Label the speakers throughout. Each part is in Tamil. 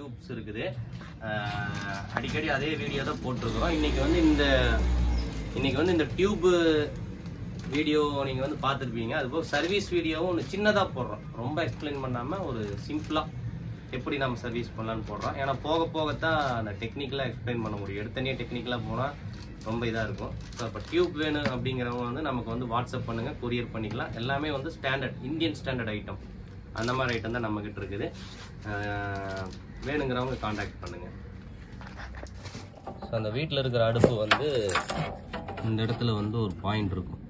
Speaker 1: டியூப்ஸ் இருக்குது அஹ், அடிக்கடி அதே வீடியோ தான் போட்டிருக்கிறோம் இன்னைக்கு வந்து இந்த இன்னைக்கு வந்து இந்த டியூப் வீடியோ நீங்க வந்து பார்த்துருப்பீங்க அதுபோக சர்வீஸ் வீடியோவும் ஒன்று சின்னதாக போடுறோம் ரொம்ப எக்ஸ்பிளைன் பண்ணாம ஒரு சிம்பிளா எப்படி நம்ம சர்வீஸ் பண்ணலாம்னு போடுறோம் ஏன்னா போக போகத்தான் அந்த டெக்னிக்கலாக எக்ஸ்பிளைன் பண்ண முடியும் எடுத்தனே டெக்னிக்கலாக போனால் ரொம்ப இதாக இருக்கும் ஸோ இப்போ டியூப் வேணும் அப்படிங்கிறவங்க வந்து நமக்கு வந்து வாட்ஸ்அப் பண்ணுங்க கொரியர் பண்ணிக்கலாம் எல்லாமே வந்து ஸ்டாண்டர்ட் இந்தியன் ஸ்டாண்டர்ட் ஐட்டம் அந்த மாதிரி ஐட்டம் தான் நம்மக்கிட்ட இருக்குது அஹ் வேணுங்கிறவங்க காண்டாக்ட் பண்ணுங்க ஸோ அந்த வீட்டில் இருக்கிற அடுப்பு வந்து இந்த இடத்துல வந்து ஒரு பாயிண்ட் இருக்கும்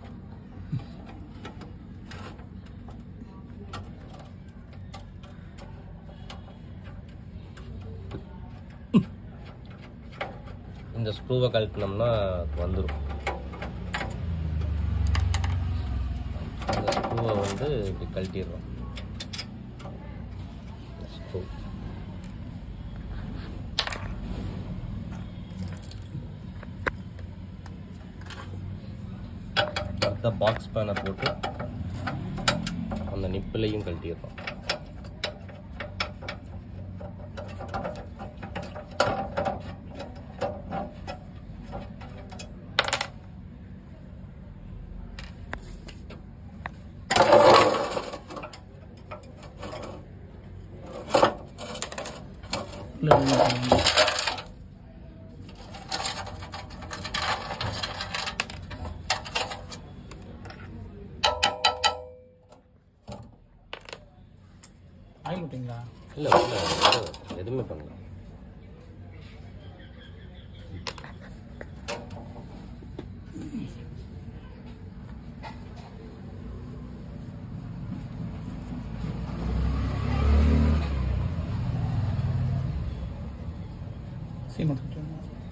Speaker 1: இந்த ஸ்க்ரூவை கழட்டினோம்னா வந்துடும் அந்த ஸ்க்ரூவை வந்து இப்படி கழட்டிடுறோம் ஸ்க்ரூ அடுத்த பாக்ஸ் பேனை போட்டு அந்த நிப்பிலையும் கழட்டிடுறோம்
Speaker 2: ஆயில் விட்டீங்களா
Speaker 1: இல்லை இல்லை எதுவுமே பண்ணல
Speaker 2: சீமெண்ட் விட்டீங்களா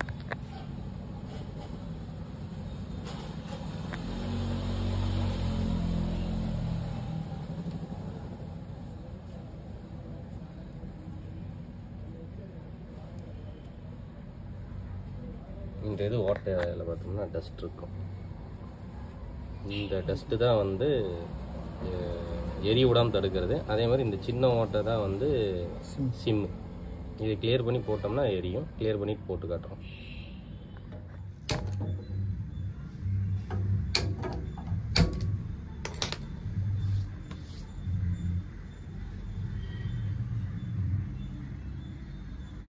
Speaker 1: இந்த இது ஓட்டையில் பார்த்தோம்னா டஸ்ட் இருக்கும் இந்த டஸ்ட்டு தான் வந்து அஹ், எரி விடாமல் தடுக்கிறது அதே மாதிரி இந்த சின்ன ஓட்டை தான் வந்து சிம் இது கிளியர் பண்ணி போட்டோம்னா எரியும் கிளியர் பண்ணிட்டு போட்டு காட்டுறோம்